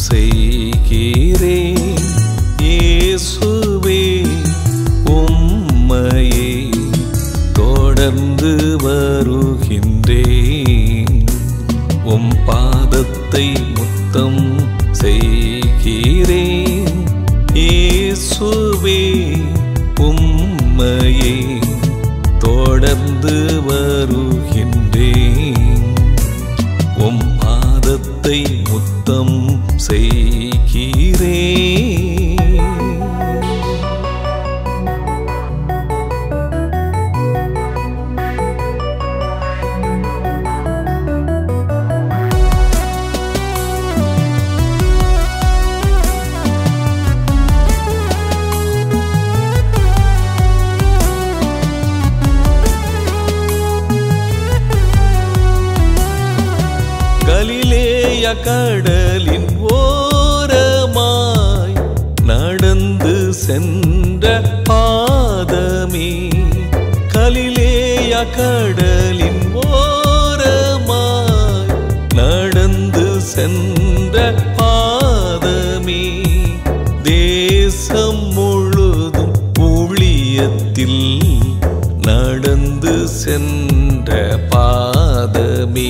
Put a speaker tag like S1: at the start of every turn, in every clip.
S1: செய்கிறேன் இயேசுவே உம்மையே தொடர்ந்து வருகின்றேன் உம் பாதத்தை முத்தம் செய்கிறேன் இயேசுவே உம்மையே தொடர்ந்து வருகின்றேன் உம் பாதத்தை முத்தம் செய்கிறேன் கலிலேய கடலின் ஓரமாய் நடந்து சென்ற பாதமே கலிலேய கடலின் ஓரமாய் நடந்து சென்ற பாதமே தேசம் முழுதும் ஊழியத்தில் நடந்து சென்ற பாதமே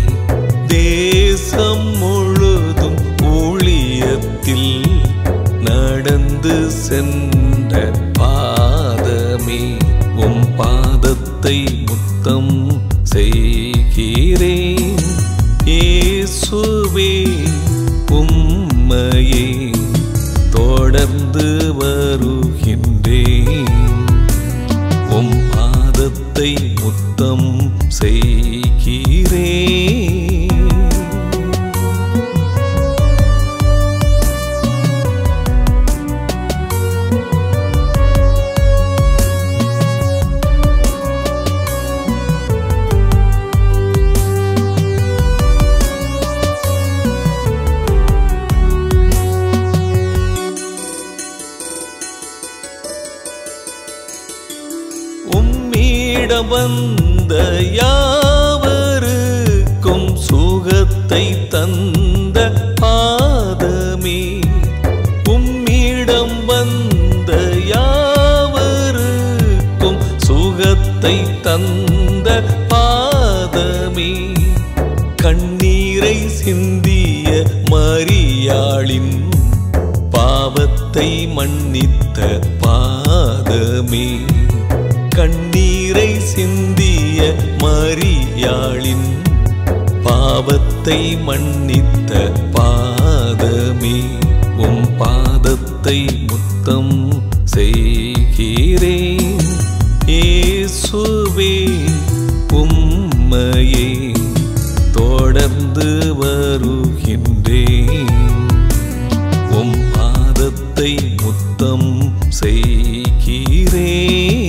S1: தேசம் முழுதும் ஊழியத்தில் நடந்து சென்ற பாதமே உம் பாதத்தை முத்தம் செய்கிறேன் இயேசுவே உம்மையே தொடர்ந்து வருகின்றேன் உம் பாதத்தை முத்தம் செய்கிறேன் உம்மிடம் வந்த யாவருக்கும் சுகத்தை தந்த பாதமே உம்மிடம் வந்த யாவருக்கும் சுகத்தை தந்த பாதமே கண்ணீரை சிந்திய மரியாளின் பாவத்தை மன்னித்த பாதமே கண்ணீரை சிந்திய மரியாளின் பாவத்தை மன்னித்த பாதமே உம் பாதத்தை முத்தம் செய்கிறேன் இயேசுவே உம்மையே தொடர்ந்து வருகின்றேன் உம் பாதத்தை முத்தம் செய்கிறேன்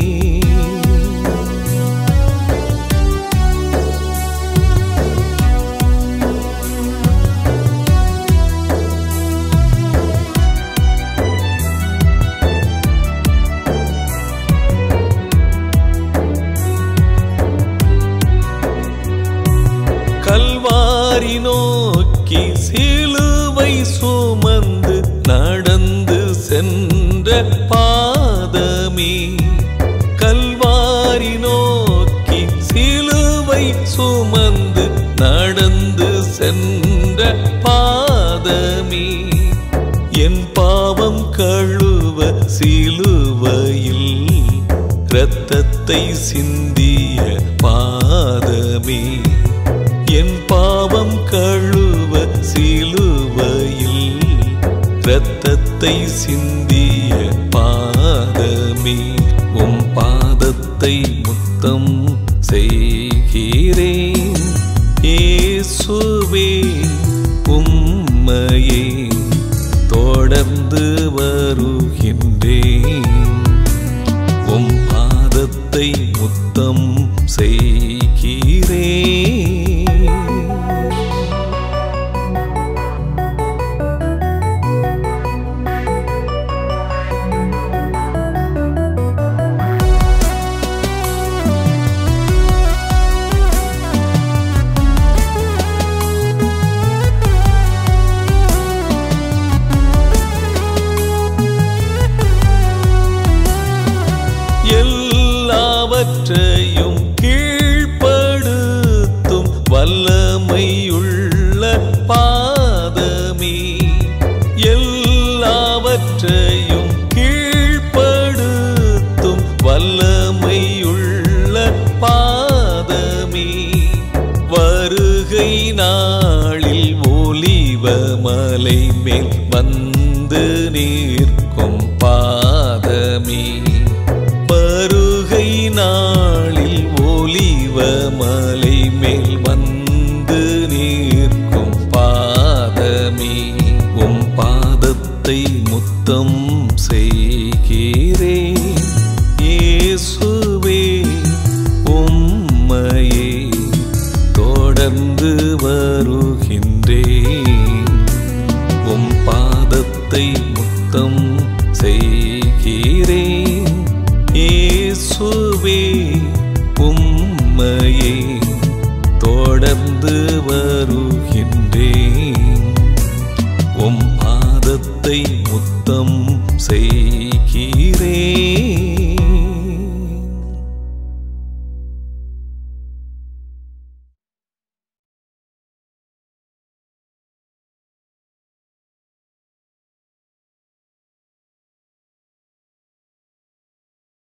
S1: கல்வாரி நோக்கி சிலுவை சுமந்து நடந்து சென்ற பாதமே கல்வாரி நோக்கி சிலுவை சுமந்து நடந்து சென்ற பாதமே என் பாவம் கழுவ சிலுவையில் இரத்தத்தை சிந்திய பாதமே என் பாவம் கழுவ சிலுவையில் இரத்தத்தை சிந்திய பாதமே உம் பாதத்தை முத்தம் செய்கிறேன் இயேசுவே உம்மையே தொடர்ந்து வருகின்றேன் உம் பாதத்தை முத்தம் செய்கிறேன் நிற்கும் பாதமே பருகை நாளில் ஒலிவ மலை மேல் வந்து நிற்கும் பாதமே உம் பாதத்தை முத்தம் செய்கிறேன் இயேசு